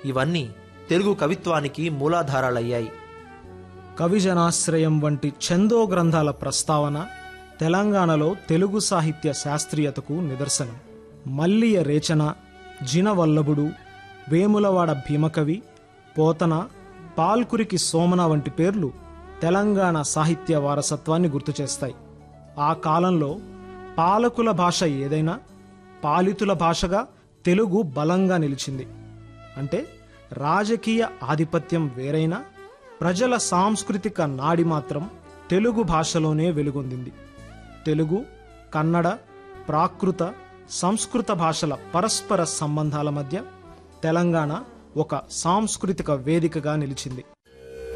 ఇవన్నీ తెలుగు కవిత్వానికి మూలాధారాలయ్యాయి కవిజనాశ్రయం వంటి ఛందో గ్రంథాల ప్రస్తావన తెలంగాణలో తెలుగు సాహిత్య శాస్త్రీయతకు నిదర్శనం మల్లియ రేచన జినవల్లభుడు వేములవాడ భీమకవి పోతన పాల్కురికి సోమన వంటి పేర్లు తెలంగాణ సాహిత్య వారసత్వాన్ని గుర్తు చేస్తాయి ఆ కాలంలో పాలకుల భాష ఏదైనా పాలితుల భాషగా తెలుగు బలంగా నిలిచింది అంటే రాజకీయ ఆధిపత్యం వేరైనా ప్రజల సాంస్కృతిక నాడి మాత్రం తెలుగు భాషలోనే వెలుగొందింది తెలుగు కన్నడ ప్రాకృత సంస్కృత భాషల పరస్పర సంబంధాల మధ్య తెలంగాణ ఒక సాంస్కృతిక వేదికగా నిలిచింది